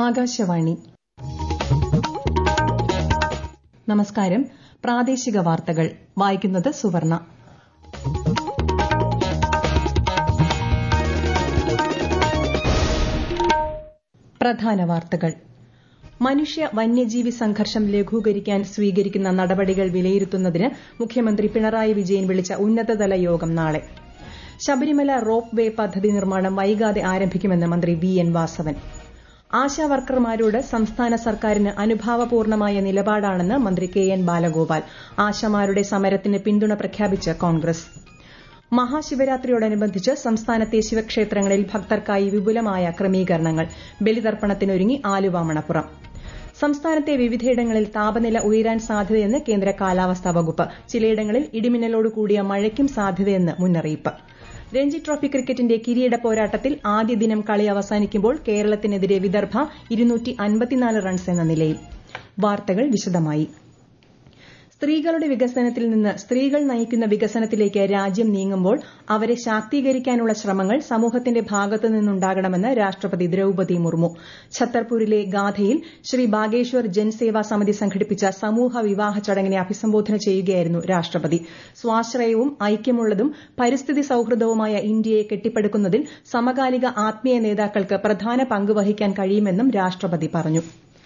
ആകാശവാണി നമസ്കാരം പ്രാദേശിക വാർത്തകൾ വായിക്കുന്നത് സുവർണ പ്രധാന വാർത്തകൾ മനുഷ്യ വന്യജീവി സംഘർഷം ലഘൂകരിക്കാൻ സ്വീകരിക്കുന്ന നടപടികൾ വിലയിരുത്തുന്നതിന് മുഖ്യമന്ത്രി പിണറായി വിജയൻ വിളിച്ച ഉന്നതതല യോഗം നാളെ ശബരിമല റോപ്പ് വേ പദ്ധതി നിർമ്മാണം വൈകാതെ ആരംഭിക്കുമെന്ന് മന്ത്രി വി എൻ വാസവൻ ആശാ വർക്കർമാരോട് സംസ്ഥാന സർക്കാരിന് അനുഭാവപൂർണമായ നിലപാടാണെന്ന് മന്ത്രി കെ എൻ ബാലഗോപാൽ ആശമാരുടെ സമരത്തിന് പിന്തുണ പ്രഖ്യാപിച്ച് കോൺഗ്രസ് മഹാശിവരാത്രിയോടനുബന്ധിച്ച് സംസ്ഥാനത്തെ ശിവക്ഷേത്രങ്ങളിൽ ഭക്തർക്കായി വിപുലമായ ക്രമീകരണങ്ങൾ ബലിതർപ്പണത്തിനൊരുങ്ങി ആലുവ മണപ്പുറം സംസ്ഥാനത്തെ വിവിധയിടങ്ങളിൽ താപനില ഉയരാൻ സാധ്യതയെന്ന് കേന്ദ്ര കാലാവസ്ഥാ വകുപ്പ് ചിലയിടങ്ങളിൽ ഇടിമിന്നലോട് കൂടിയ മഴയ്ക്കും സാധ്യതയെന്ന് മുന്നറിയിപ്പ് രഞ്ജി ട്രോഫി ക്രിക്കറ്റിന്റെ കിരീട പോരാട്ടത്തിൽ ആദ്യ ദിനം കളി അവസാനിക്കുമ്പോൾ കേരളത്തിനെതിരെ വിദർഭ റൺസ് എന്ന നിലയിൽ വാർത്തകൾ വിശദമായി സ്ത്രീകളുടെ വികസനത്തിൽ നിന്ന് സ്ത്രീകൾ നയിക്കുന്ന വികസനത്തിലേക്ക് രാജ്യം നീങ്ങുമ്പോൾ അവരെ ശാക്തീകരിക്കാനുള്ള ശ്രമങ്ങൾ സമൂഹത്തിന്റെ ഭാഗത്തു നിന്നുണ്ടാകണമെന്ന് രാഷ്ട്രപതി ദ്രൌപതി മുർമു ഛത്തർപൂരിലെ ഗാഥയിൽ ശ്രീ ബാഗേശ്വർ ജൻസേവാ സമിതി സംഘടിപ്പിച്ച സമൂഹ വിവാഹ ചടങ്ങിനെ അഭിസംബോധന ചെയ്യുകയായിരുന്നു രാഷ്ട്രപതി സ്വാശ്രയവും ഐക്യമുള്ളതും പരിസ്ഥിതി സൌഹൃദവുമായ ഇന്ത്യയെ കെട്ടിപ്പടുക്കുന്നതിൽ സമകാലിക ആത്മീയ നേതാക്കൾക്ക് പ്രധാന പങ്ക് വഹിക്കാൻ കഴിയുമെന്നും രാഷ്ട്രപതി പറഞ്ഞു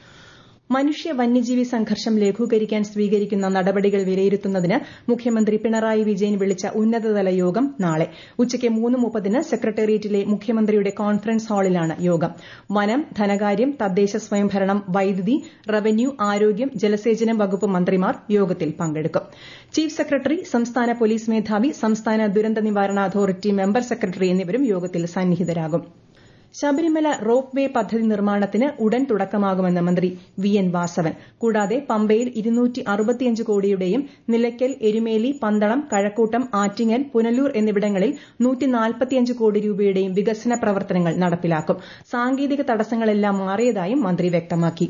മനുഷ്യ വന്യജീവി സംഘർഷം ലഘൂകരിക്കാൻ സ്വീകരിക്കുന്ന നടപടികൾ വിലയിരുത്തുന്നതിന് മുഖ്യമന്ത്രി പിണറായി വിജയൻ വിളിച്ച ഉന്നതതല യോഗം നാളെ ഉച്ചയ്ക്ക് മൂന്ന് മുപ്പതിന് സെക്രട്ടേറിയറ്റിലെ മുഖ്യമന്ത്രിയുടെ കോൺഫറൻസ് ഹാളിലാണ് യോഗം വനം ധനകാര്യം തദ്ദേശ സ്വയംഭരണം വൈദ്യുതി റവന്യൂ ആരോഗ്യം ജലസേചനം വകുപ്പ് മന്ത്രിമാർ യോഗത്തിൽ പങ്കെടുക്കും ചീഫ് സെക്രട്ടറി സംസ്ഥാന പോലീസ് മേധാവി സംസ്ഥാന ദുരന്ത നിവാരണ അതോറിറ്റി മെമ്പർ സെക്രട്ടറി എന്നിവരും യോഗത്തിൽ സന്നിഹിതരാകും ശബരിമല റോപ്പ് വേ പദ്ധതി നിർമ്മാണത്തിന് ഉടൻ തുടക്കമാകുമെന്ന് മന്ത്രി വി എൻ വാസവൻ കൂടാതെ പമ്പയിൽ കോടിയുടെയും നിലയ്ക്കൽ എരുമേലി പന്തളം കഴക്കൂട്ടം ആറ്റിങ്ങൽ പുനലൂർ എന്നിവിടങ്ങളിൽ കോടി രൂപയുടെയും വികസന പ്രവർത്തനങ്ങൾ നടപ്പിലാക്കും സാങ്കേതിക തടസ്സങ്ങളെല്ലാം മാറിയതായും മന്ത്രി വ്യക്തമാക്കി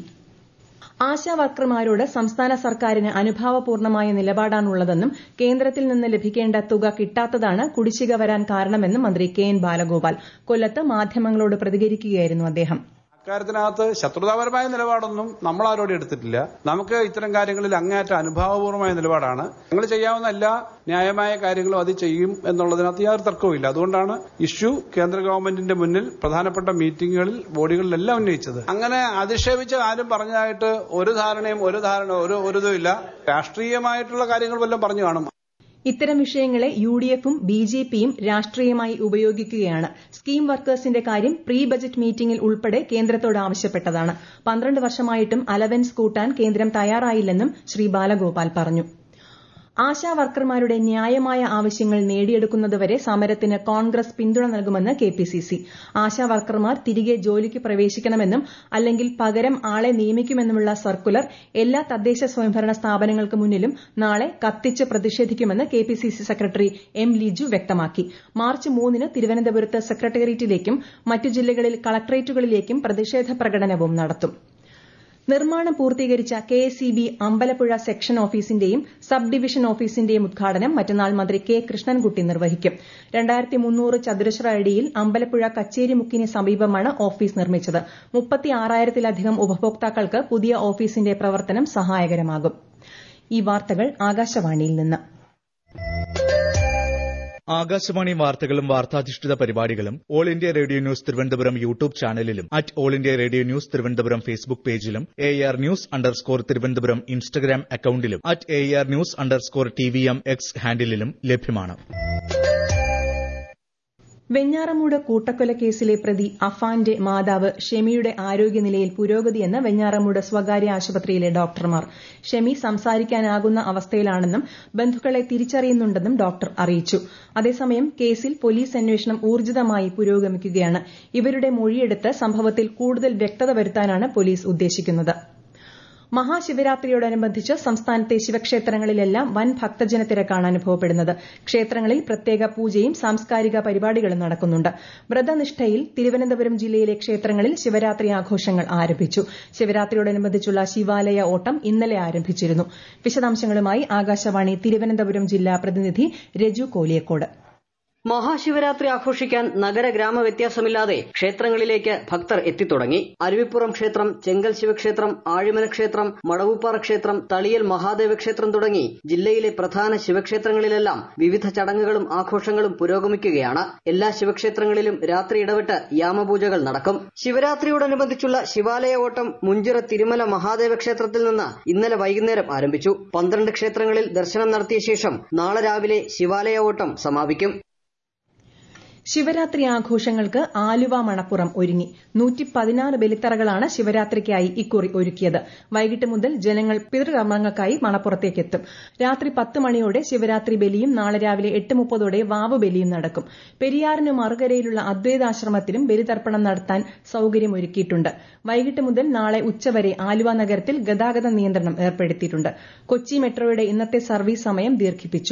ആശാ വർക്കർമാരോട് സംസ്ഥാന സർക്കാരിന് അനുഭാവപൂർണമായ നിലപാടാണുള്ളതെന്നും കേന്ദ്രത്തിൽ നിന്ന് ലഭിക്കേണ്ട തുക കിട്ടാത്തതാണ് കുടിശ്ശിക വരാൻ കാരണമെന്നും മന്ത്രി കെ എൻ ബാലഗോപാൽ കൊല്ലത്ത് മാധ്യമങ്ങളോട് പ്രതികരിക്കുകയായിരുന്നു അദ്ദേഹം അക്കാര്യത്തിനകത്ത് ശത്രുതാപരമായ നിലപാടൊന്നും നമ്മൾ ആരോടും എടുത്തിട്ടില്ല നമുക്ക് ഇത്തരം കാര്യങ്ങളിൽ അങ്ങേയറ്റം അനുഭാവപൂർവമായ നിലപാടാണ് ഞങ്ങൾ ചെയ്യാവുന്ന എല്ലാ ന്യായമായ കാര്യങ്ങളും അത് ചെയ്യും എന്നുള്ളതിനകത്ത് യാതൊരു തർക്കവുമില്ല അതുകൊണ്ടാണ് ഇഷ്യൂ കേന്ദ്ര ഗവൺമെന്റിന്റെ മുന്നിൽ പ്രധാനപ്പെട്ട മീറ്റിംഗുകളിൽ ബോഡികളിലെല്ലാം ഉന്നയിച്ചത് അങ്ങനെ അധിക്ഷേപിച്ച കാര്യം പറഞ്ഞതായിട്ട് ഒരു ധാരണയും ഒരു ധാരണ ഒരു ഒരു ഇതുമില്ല രാഷ്ട്രീയമായിട്ടുള്ള കാര്യങ്ങൾ വല്ലതും പറഞ്ഞു കാണും ഇത്തരം വിഷയങ്ങളെ യു ഡി എഫും ബി ജെ പിയും രാഷ്ട്രീയമായി ഉപയോഗിക്കുകയാണ് സ്കീം വർക്കേഴ്സിന്റെ കാര്യം പ്രീ ബജറ്റ് മീറ്റിംഗിൽ ഉൾപ്പെടെ കേന്ദ്രത്തോട് ആവശ്യപ്പെട്ടതാണ് പന്ത്രണ്ട് വർഷമായിട്ടും അലവൻസ് കൂട്ടാൻ കേന്ദ്രം തയ്യാറായില്ലെന്നും ശ്രീ ബാലഗോപാൽ പറഞ്ഞു ആശാ വർക്കർമാരുടെ ന്യായമായ ആവശ്യങ്ങൾ നേടിയെടുക്കുന്നതുവരെ സമരത്തിന് കോൺഗ്രസ് പിന്തുണ നൽകുമെന്ന് K P C C ASHA വർക്കർമാർ തിരികെ ജോലിക്ക് പ്രവേശിക്കണമെന്നും അല്ലെങ്കിൽ പകരം ആളെ നിയമിക്കുമെന്നുമുള്ള സർക്കുലർ എല്ലാ തദ്ദേശ സ്വയംഭരണ സ്ഥാപനങ്ങൾക്ക് മുന്നിലും നാളെ കത്തിച്ച് പ്രതിഷേധിക്കുമെന്ന് K P C C secretary M Liju വ്യക്തമാക്കി മാർച്ച് മൂന്നിന് തിരുവനന്തപുരത്ത് സെക്രട്ടേറിയറ്റിലേക്കും മറ്റു ജില്ലകളിൽ കളക്ടറേറ്റുകളിലേക്കും പ്രതിഷേധ പ്രകടനവും നടത്തും നിർമ്മാണം പൂർത്തീകരിച്ച K S E B Ambalappuzha section ഓഫീസിന്റെയും സബ് ഡിവിഷൻ ഓഫീസിന്റെയും ഉദ്ഘാടനം മറ്റന്നാൾ മന്ത്രി കെ കൃഷ്ണൻകുട്ടി നിർവഹിക്കും രണ്ടായിരത്തി മുന്നൂറ് ചതുരശ്ര അടിയിൽ അമ്പലപ്പുഴ കച്ചേരിമുക്കിന് സമീപമാണ് ഓഫീസ് നിർമ്മിച്ചത് മുപ്പത്തിയാറായിരത്തിലധികം ഉപഭോക്താക്കൾക്ക് പുതിയ ഓഫീസിന്റെ പ്രവർത്തനം സഹായകരമാകും ഈ വാർത്തകൾ ആകാശവാണിയിൽ നിന്ന് ആകാശവാണി വാർത്തകളും വാർത്താധിഷ്ഠിത പരിപാടികളും All India Radio News Thiruvananthapuram YouTube ചാനലിലും at All India Radio News Thiruvananthapuram Facebook പേജിലും A R News underscore Thiruvananthapuram Instagram അക്കൌണ്ടിലും at A R News underscore T V M X ഹാൻഡിലും ലഭ്യമാണ് വെഞ്ഞാറമൂട് കൂട്ടക്കൊല കേസിലെ പ്രതി അഫാന്റെ മാതാവ് ഷെമിയുടെ ആരോഗ്യനിലയിൽ പുരോഗതിയെന്ന് വെഞ്ഞാറമൂട് സ്വകാര്യ ആശുപത്രിയിലെ ഡോക്ടർമാർ ഷെമി സംസാരിക്കാനാകുന്ന അവസ്ഥയിലാണെന്നും ബന്ധുക്കളെ തിരിച്ചറിയുന്നുണ്ടെന്നും ഡോക്ടർ അറിയിച്ചു അതേസമയം കേസിൽ പോലീസ് അന്വേഷണം ഊർജിതമായി പുരോഗമിക്കുകയാണ് ഇവരുടെ മൊഴിയെടുത്ത് സംഭവത്തിൽ കൂടുതൽ വ്യക്തത വരുത്താനാണ് പോലീസ് ഉദ്ദേശിക്കുന്നത് മഹാശിവരാത്രിയോടനുബന്ധിച്ച് സംസ്ഥാനത്തെ ശിവക്ഷേത്രങ്ങളിലെല്ലാം വൻ ഭക്തജന തിരക്കാണ് അനുഭവപ്പെടുന്നത് ക്ഷേത്രങ്ങളിൽ പ്രത്യേക പൂജയും സാംസ്കാരിക പരിപാടികളും നടക്കുന്നുണ്ട് വ്രതനിഷ്ഠയിൽ തിരുവനന്തപുരം ജില്ലയിലെ ക്ഷേത്രങ്ങളിൽ ശിവരാത്രി ആഘോഷങ്ങൾ ആരംഭിച്ചു ശിവരാത്രിയോടനുബന്ധിച്ചുള്ള ശിവാലയ ഓട്ടം ഇന്നലെ ആരംഭിച്ചിരുന്നു വിശദാംശങ്ങളുമായി ആകാശവാണി തിരുവനന്തപുരം ജില്ലാ പ്രതിനിധി രജു കോലിയക്കോട് മഹാശിവരാത്രി ആഘോഷിക്കാൻ നഗര ഗ്രാമ വ്യത്യാസമില്ലാതെ ക്ഷേത്രങ്ങളിലേക്ക് ഭക്തർ എത്തിത്തുടങ്ങി അരുവിപ്പുറം ക്ഷേത്രം ചെങ്കൽ ശിവക്ഷേത്രം ആഴിമല ക്ഷേത്രം മടവുപ്പാറ ക്ഷേത്രം തളിയൽ മഹാദേവ ക്ഷേത്രം തുടങ്ങി ജില്ലയിലെ പ്രധാന ശിവക്ഷേത്രങ്ങളിലെല്ലാം വിവിധ ചടങ്ങുകളും ആഘോഷങ്ങളും പുരോഗമിക്കുകയാണ് എല്ലാ ശിവക്ഷേത്രങ്ങളിലും രാത്രി ഇടവിട്ട് യാമപൂജകൾ നടക്കും ശിവരാത്രിയോടനുബന്ധിച്ചുള്ള ശിവാലയ ഓട്ടം മുഞ്ചിറ തിരുമല മഹാദേവ ക്ഷേത്രത്തിൽ നിന്ന് ഇന്നലെ വൈകുന്നേരം ആരംഭിച്ചു പന്ത്രണ്ട് ക്ഷേത്രങ്ങളിൽ ദർശനം നടത്തിയ ശേഷം നാളെ രാവിലെ ശിവാലയ ഓട്ടം സമാപിക്കും ശിവരാത്രി ആഘോഷങ്ങൾക്ക് ആലുവ മണപ്പുറം ഒരുങ്ങി നൂറ്റി പതിനാറ് ബലിത്തറകളാണ് ശിവരാത്രിക്കായി ഇക്കുറി ഒരുക്കിയത് വൈകിട്ട് മുതൽ ജനങ്ങൾ പിതൃകർമ്മങ്ങൾക്കായി മണപ്പുറത്തേക്കെത്തും രാത്രി പത്ത് മണിയോടെ ശിവരാത്രി ബലിയും നാളെ രാവിലെ എട്ട് മുപ്പതോടെ വാവ് ബലിയും നടക്കും പെരിയാറിന് മറുകരയിലുള്ള അദ്വൈതാശ്രമത്തിലും ബലിതർപ്പണം നടത്താൻ സൌകര്യമൊരുക്കിയിട്ടുണ്ട് വൈകിട്ട് മുതൽ നാളെ ഉച്ചവരെ ആലുവ നഗരത്തിൽ ഗതാഗത നിയന്ത്രണം ഏർപ്പെടുത്തിയിട്ടുണ്ട് കൊച്ചി മെട്രോയുടെ ഇന്നത്തെ സർവീസ് സമയം ദീർഘിപ്പിച്ചു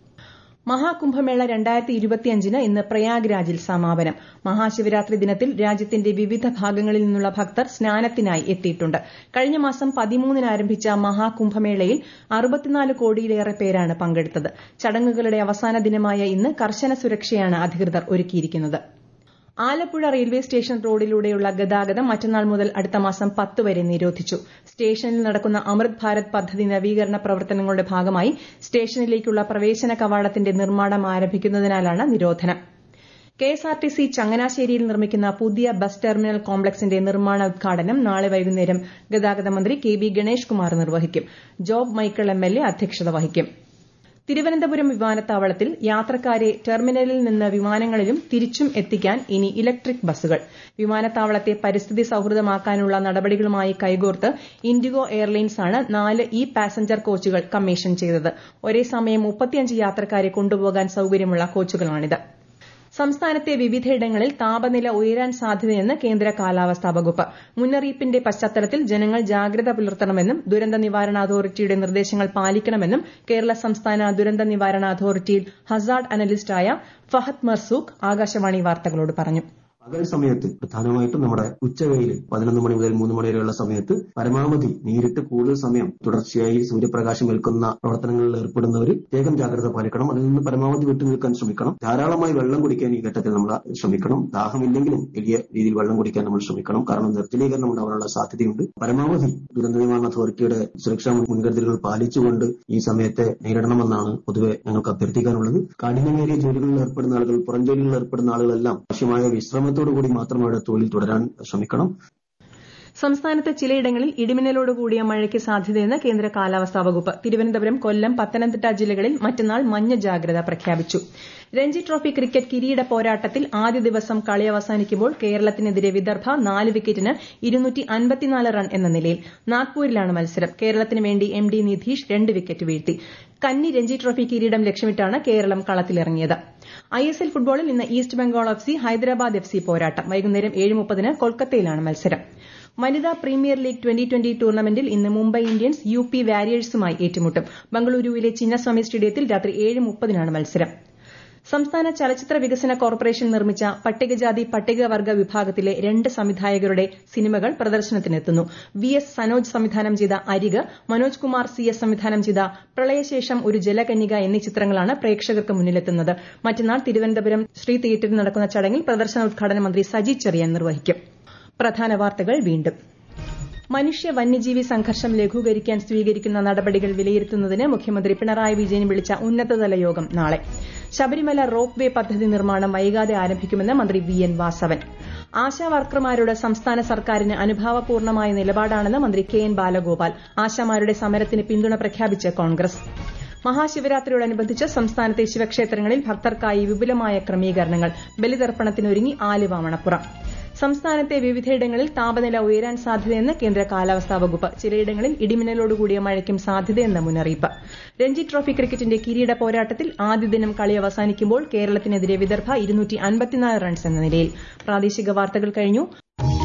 മഹാകുംഭമേള രണ്ടായിരത്തി ഇരുപത്തിയഞ്ചിന് ഇന്ന് പ്രയാഗ്രാജിൽ സമാപനം മഹാശിവരാത്രി ദിനത്തിൽ രാജ്യത്തിന്റെ വിവിധ ഭാഗങ്ങളിൽ നിന്നുള്ള ഭക്തർ സ്നാനത്തിനായി എത്തിയിട്ടുണ്ട് കഴിഞ്ഞ മാസം പതിമൂന്നിന് ആരംഭിച്ച മഹാകുംഭമേളയിൽ അറുപത്തിനാല് കോടിയിലേറെ പേരാണ് പങ്കെടുത്തത് ചടങ്ങുകളുടെ അവസാന ദിനമായ ഇന്ന് കർശന സുരക്ഷയാണ് അധികൃതർ ഒരുക്കിയിരിക്കുന്നത് ആലപ്പുഴ റെയിൽവേ സ്റ്റേഷൻ റോഡിലൂടെയുള്ള ഗതാഗതം മറ്റന്നാൾ മുതൽ അടുത്ത മാസം പത്ത് വരെ നിരോധിച്ചു സ്റ്റേഷനിൽ നടക്കുന്ന അമൃത് ഭാരത് പദ്ധതി നവീകരണ പ്രവർത്തനങ്ങളുടെ ഭാഗമായി സ്റ്റേഷനിലേക്കുള്ള പ്രവേശന കവാടത്തിന്റെ നിർമ്മാണം ആരംഭിക്കുന്നതിനാലാണ് നിരോധനം കെഎസ്ആർടിസി ചങ്ങനാശ്ശേരിയിൽ നിർമ്മിക്കുന്ന പുതിയ ബസ് ടെർമിനൽ കോംപ്ലക്സിന്റെ നിർമ്മാണ ഉദ്ഘാടനം നാളെ വൈകുന്നേരം ഗതാഗത മന്ത്രി കെ ബി ഗണേഷ് കുമാർ നിർവഹിക്കും Job Michael M L A അധ്യക്ഷത വഹിക്കും തിരുവനന്തപുരം വിമാനത്താവളത്തിൽ യാത്രക്കാരെ ടെർമിനലിൽ നിന്ന് വിമാനങ്ങളിലും തിരിച്ചും എത്തിക്കാൻ ഇനി ഇലക്ട്രിക് ബസ്സുകൾ വിമാനത്താവളത്തെ പരിസ്ഥിതി സൌഹൃദമാക്കാനുള്ള നടപടികളുമായി കൈകോർത്ത് ഇൻഡിഗോ എയർലൈൻസ് ആണ് നാല് ഇ പാസഞ്ചർ കോച്ചുകൾ കമ്മീഷൻ ചെയ്തത് ഒരേ സമയം മുപ്പത്തിയഞ്ച് യാത്രക്കാരെ കൊണ്ടുപോകാൻ സൌകര്യമുള്ള കോച്ചുകളാണിത് സംസ്ഥാനത്തെ വിവിധയിടങ്ങളിൽ താപനില ഉയരാൻ സാധ്യതയെന്ന് കേന്ദ്ര കാലാവസ്ഥാ വകുപ്പ് മുന്നറിയിപ്പിന്റെ പശ്ചാത്തലത്തിൽ ജനങ്ങൾ ജാഗ്രത പുലർത്തണമെന്നും ദുരന്ത നിവാരണ അതോറിറ്റിയുടെ നിർദ്ദേശങ്ങൾ പാലിക്കണമെന്നും കേരള സംസ്ഥാന ദുരന്ത നിവാരണ അതോറിറ്റിയിൽ ഹസാർഡ് അനലിസ്റ്റായ ഫഹദ് മർസൂഖ് ആകാശവാണി വാർത്തകളോട് പറഞ്ഞു പകൽ സമയത്ത് പ്രധാനമായിട്ടും നമ്മുടെ ഉച്ചവെയിൽ പതിനൊന്ന് മണി മുതൽ മൂന്ന് മണി വരെയുള്ള സമയത്ത് പരമാവധി നേരിട്ട് കൂടുതൽ സമയം തുടർച്ചയായി സൂര്യപ്രകാശം ഏൽക്കുന്ന പ്രവർത്തനങ്ങളിൽ ഏർപ്പെടുന്നവർ വേഗം ജാഗ്രത പാലിക്കണം അതിൽ നിന്ന് പരമാവധി വിട്ടു നിൽക്കാൻ ശ്രമിക്കണം ധാരാളമായി വെള്ളം കുടിക്കാൻ ഈ ഘട്ടത്തിൽ നമ്മൾ ശ്രമിക്കണം ദാഹമില്ലെങ്കിലും വലിയ രീതിയിൽ വെള്ളം കുടിക്കാൻ നമ്മൾ ശ്രമിക്കണം കാരണം നിർജ്ജലീകരണം ഉണ്ടാവാനുള്ള സാധ്യതയുണ്ട് പരമാവധി ദുരന്ത നിവാരണ അതോറിറ്റിയുടെ സുരക്ഷാ മുൻകരുതലുകൾ പാലിച്ചുകൊണ്ട് ഈ സമയത്തെ നേരിടണമെന്നാണ് പൊതുവെ ഞങ്ങൾക്ക് അഭ്യർത്ഥിക്കാനുള്ളത് കാഠിന്യമേറിയ ജോലികളിൽ ഏർപ്പെടുന്ന ആളുകൾ പുറം ജോലികളിൽ ഏർപ്പെടുന്ന ആളുകളെല്ലാം ആവശ്യമായ വിശ്രമത്തോടു കൂടി മാത്രം അവരുടെ തൊഴിൽ തുടരാൻ ശ്രമിക്കണം സംസ്ഥാനത്ത് ചിലയിടങ്ങളിൽ ഇടിമിന്നലോടുകൂടിയ മഴയ്ക്ക് സാധ്യതയെന്ന് കേന്ദ്ര കാലാവസ്ഥാ വകുപ്പ് തിരുവനന്തപുരം കൊല്ലം പത്തനംതിട്ട ജില്ലകളിൽ മറ്റന്നാൾ മഞ്ഞ ജാഗ്രത പ്രഖ്യാപിച്ചു രഞ്ജി ട്രോഫി ക്രിക്കറ്റ് കിരീട പോരാട്ടത്തിൽ ആദ്യ ദിവസം കളി അവസാനിക്കുമ്പോൾ കേരളത്തിനെതിരെ വിദർഭ നാല് വിക്കറ്റിന് റൺ എന്ന നിലയിൽ നാഗ്പൂരിലാണ് മത്സരം കേരളത്തിന് വേണ്ടി എം ഡി നിധീഷ് രണ്ട് വിക്കറ്റ് വീഴ്ത്തി കന്നി രഞ്ജി ട്രോഫി കിരീടം ലക്ഷ്യമിട്ടാണ് കേരളം കളത്തിലിറങ്ങിയത് ഐ എസ് എൽ ഫുട്ബോളിൽ ഇന്ന് East Bengal F C Hyderabad F C പോരാട്ടം വൈകുന്നേരം ഏഴ് മുപ്പതിന് കൊൽക്കത്തയിലാണ് മത്സരം വനിതാ പ്രീമിയർ ലീഗ് ട്വന്റി ട്വന്റി ടൂർണമെന്റിൽ ഇന്ന് മുംബൈ ഇന്ത്യൻസ് യു പി വാരിയേഴ്സുമായി ഏറ്റുമുട്ടും ബംഗളൂരുവിലെ ചിന്നസ്വാമി സ്റ്റേഡിയത്തിൽ രാത്രി ഏഴ് മുപ്പതിനാണ് മത്സരം സംസ്ഥാന ചലച്ചിത്ര വികസന കോർപ്പറേഷൻ നിർമ്മിച്ച പട്ടികജാതി പട്ടികവർഗ വിഭാഗത്തിലെ രണ്ട് സംവിധായകരുടെ സിനിമകൾ പ്രദർശനത്തിനെത്തുന്നു വി എസ് സനോജ് സംവിധാനം ചെയ്ത അരിക് മനോജ് കുമാർ സി എസ് സംവിധാനം ചെയ്ത പ്രളയശേഷം ഒരു ജലകന്യക എന്നീ ചിത്രങ്ങളാണ് പ്രേക്ഷകർക്ക് മുന്നിലെത്തുന്നത് മറ്റന്നാൾ തിരുവനന്തപുരം ശ്രീ തിയേറ്ററിൽ നടക്കുന്ന ചടങ്ങിൽ പ്രദർശനോദ്ഘാടനം മന്ത്രി സജി ചെറിയാൻ നിർവഹിക്കും പ്രധാന വാർത്തകൾ വീണ്ടും മനുഷ്യ വന്യജീവി സംഘർഷം ലഘൂകരിക്കാൻ സ്വീകരിക്കുന്ന നടപടികൾ വിലയിരുത്തുന്നതിന് മുഖ്യമന്ത്രി പിണറായി വിജയൻ വിളിച്ച ഉന്നതതല യോഗം നാളെ ശബരിമല റോപ്പ് വേ പദ്ധതി നിർമ്മാണം വൈകാതെ ആരംഭിക്കുമെന്ന് മന്ത്രി വി എൻ വാസവൻ ആശാ വർക്കർമാരോട് സംസ്ഥാന സർക്കാരിന് അനുഭാവപൂർണമായ നിലപാടാണെന്ന് മന്ത്രി കെ എൻ ബാലഗോപാൽ ആശാമാരുടെ സമരത്തിന് പിന്തുണ പ്രഖ്യാപിച്ച് കോൺഗ്രസ് മഹാശിവരാത്രിയോടനുബന്ധിച്ച് സംസ്ഥാനത്തെ ശിവക്ഷേത്രങ്ങളിൽ ഭക്തർക്കായി വിപുലമായ ക്രമീകരണങ്ങൾ ബലിതർപ്പണത്തിനൊരുങ്ങി ആലുവ മണപ്പുറം സംസ്ഥാനത്തെ വിവിധയിടങ്ങളിൽ താപനില ഉയരാൻ സാധ്യതയെന്ന് കേന്ദ്ര കാലാവസ്ഥാ വകുപ്പ് ചിലയിടങ്ങളിൽ ഇടിമിന്നലോടുകൂടിയ മഴയ്ക്കും സാധ്യതയെന്ന് മുന്നറിയിപ്പ് രഞ്ജി ട്രോഫി ക്രിക്കറ്റിന്റെ കിരീട പോരാട്ടത്തിൽ ആദ്യ ദിനം കളി അവസാനിക്കുമ്പോൾ കേരളത്തിനെതിരെ വിദർഭ റൺസ് എന്ന നിലയിൽ പ്രാദേശിക വാർത്തകൾ കഴിഞ്ഞു